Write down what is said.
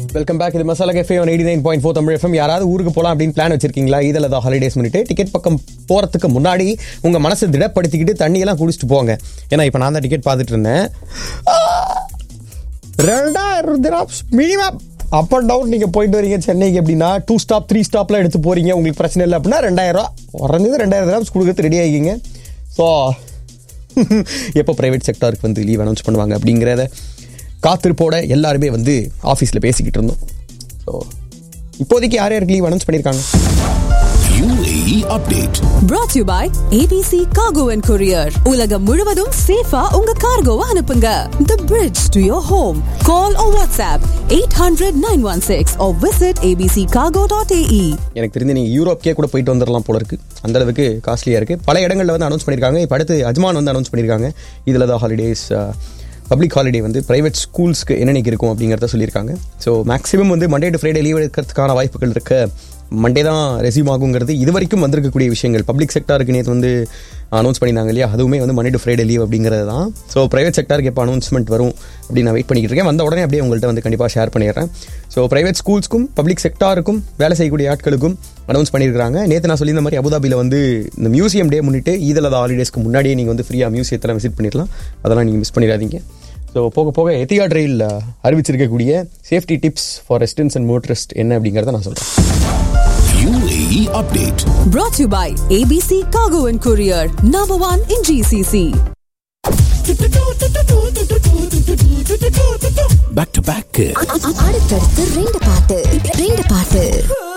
Welcome back இது masala cafe one eighty nine point four Tamil FM யாராவது ஊருக்கு போகலாம் அப்படின்னு பிளான் வச்சிருக்கீங்களா இதில் தான் ஹாலிடேஸ் பண்ணிட்டு டிக்கெட் பக்கம் போகிறதுக்கு முன்னாடி உங்கள் மனசை திடப்படுத்திக்கிட்டு தண்ணியெல்லாம் குடிச்சிட்டு போங்க ஏன்னா இப்போ நான் தான் டிக்கெட் பார்த்துட்டு இருந்தேன் ரெண்டாயிரம் dirhams minimum up and down நீங்கள் போயிட்டு வரீங்க சென்னைக்கு எப்படின்னா டூ ஸ்டாப் த்ரீ ஸ்டாப்லாம் எடுத்து போறீங்க உங்களுக்கு பிரச்சனை இல்லை அப்படின்னா ரெண்டாயிரம் ரூபா குறைஞ்சது ரெண்டாயிரம் திராப்ஸ் கொடுக்கறது ரெடி ஆகிக்கிங்க ஸோ எப்போ ப்ரைவேட் செக்டாருக்கு வந்து லீவ் அனௌன்ஸ் பண்ணுவாங்க அப்படிங்கிறத காத்திருப்போட எல்லாருமே வந்து ஆஃபீஸில் பேசிக்கிட்டு இருந்தோம் ஸோ இப்போதைக்கு யார் யாருக்கு லீவ் அனௌன்ஸ் பண்ணியிருக்காங்க UAE update. brought to you by ABC Cargo and Courier. உலகம் முழுவதும் சேஃபா உங்க கார்கோவை அனுப்புங்க. The bridge to your home. Call or WhatsApp 800-916 or visit abccargo.ae. எனக்கு தெரிஞ்சு நீங்கள் யூரோப்கே கூட போயிட்டு வந்துடலாம் போல இருக்கு அந்த அளவுக்கு காஸ்ட்லியாக இருக்குது பல இடங்களில் வந்து அனௌன்ஸ் பண்ணியிருக்காங்க இப்போ அடுத்து அஜ்மான் வந்து அனௌன்ஸ் பண்ணியிருக்காங்க இதில் தான் ஹாலிடேஸ் பப்ளிக் ஹாலிடே வந்து பிரைவேட் ஸ்கூல்ஸ்க்கு என்னென்னைக்கு இருக்கும் அப்படிங்கிறத சொல்லியிருக்காங்க ஸோ மேக்ஸிமம் வந்து மண்டே டு ஃப்ரைடே லீவ் எடுக்கிறதுக்கான வாய்ப்புகள் இருக்க மண்டே தான் ரெசியூம் ஆகுங்கிறது இது வரைக்கும் வந்திருக்கக்கூடிய விஷயங்கள் பப்ளிக் செக்டாருக்கு நேற்று வந்து அனௌன்ஸ் பண்ணியிருந்தாங்க இல்லையா அதுவுமே வந்து மண்டே டு ஃப்ரைடே லீவ் அப்படிங்கிறது தான் ஸோ ப்ரைவேட் செக்டாருக்கு எப்போ அனௌன்ஸ்மெண்ட் வரும் அப்படின்னு நான் வெயிட் பண்ணிக்கிட்டு இருக்கேன் வந்த உடனே அப்படியே உங்கள்கிட்ட வந்து கண்டிப்பாக ஷேர் பண்ணிடுறேன் ஸோ ப்ரைவேட் ஸ்கூல்ஸ்க்கும் பப்ளிக் செக்டாருக்கும் வேலை செய்யக்கூடிய ஆட்களுக்கும் அனௌன்ஸ் பண்ணியிருக்காங்க நேற்று நான் சொல்லியிருந்த மாதிரி அபுதாபியில் வந்து இந்த மியூசியம் டே முன்னிட்டு ஈதில் ஹாலிடேஸ்க்கு முன்னாடியே நீங்கள் வந்து ஃப்ரீயாக மியூசியத்தெல்லாம் விசிட் பண்ணிடலாம் அதெல்லாம் நீங்கள் மிஸ் பண்ணிடாதீங்க ஸோ போக போக எத்தியாட் ரயில் அறிவிச்சிருக்கக்கூடிய safety tips for residents and motorist என்ன அப்படிங்கிறத நான் சொல்கிறேன் UAE update. Brought to you by ABC Cargo and Courier. Number one in GCC. Back to back. அடுத்தடுத்து ரெண்டு பாட்டு ரெண்டு பாட்டு